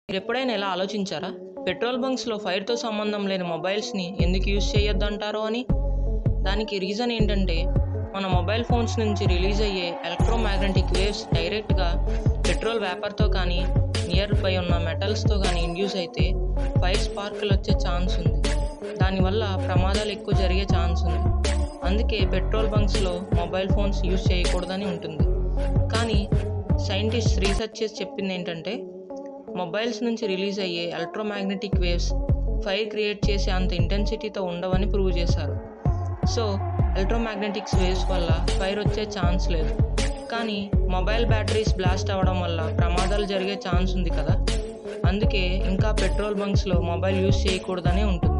మీరు ఎప్పుడైనా ఇలా ఆలోచించారా పెట్రోల్ బంక్స్లో ఫైర్తో సంబంధం లేని మొబైల్స్ని ఎందుకు యూజ్ చేయొద్దు అంటారో అని దానికి రీజన్ ఏంటంటే మన మొబైల్ ఫోన్స్ నుంచి రిలీజ్ అయ్యే ఎలక్ట్రోమాగ్నెటిక్ వేవ్స్ డైరెక్ట్గా పెట్రోల్ వేపర్తో కానీ నియర్ బై ఉన్న మెటల్స్తో కానీ ఇండ్యూస్ అయితే ఫైర్ స్పార్కులు వచ్చే ఛాన్స్ ఉంది దానివల్ల ప్రమాదాలు ఎక్కువ జరిగే ఛాన్స్ ఉంది అందుకే పెట్రోల్ బంక్స్లో మొబైల్ ఫోన్స్ యూజ్ చేయకూడదని ఉంటుంది కానీ సైంటిస్ట్ రీసెర్చ్ చేసి చెప్పింది ఏంటంటే మొబైల్స్ నుంచి రిలీజ్ అయ్యే ఎలక్ట్రోమాగ్నెటిక్ వేవ్స్ ఫైర్ క్రియేట్ చేసే అంత ఇంటెన్సిటీతో ఉండవని ప్రూవ్ చేశారు సో ఎలక్ట్రోమాగ్నెటిక్స్ వేవ్స్ వల్ల ఫైర్ వచ్చే ఛాన్స్ లేదు కానీ మొబైల్ బ్యాటరీస్ బ్లాస్ట్ అవ్వడం వల్ల ప్రమాదాలు జరిగే ఛాన్స్ ఉంది కదా అందుకే ఇంకా పెట్రోల్ బంక్స్లో మొబైల్ యూజ్ చేయకూడదనే ఉంటుంది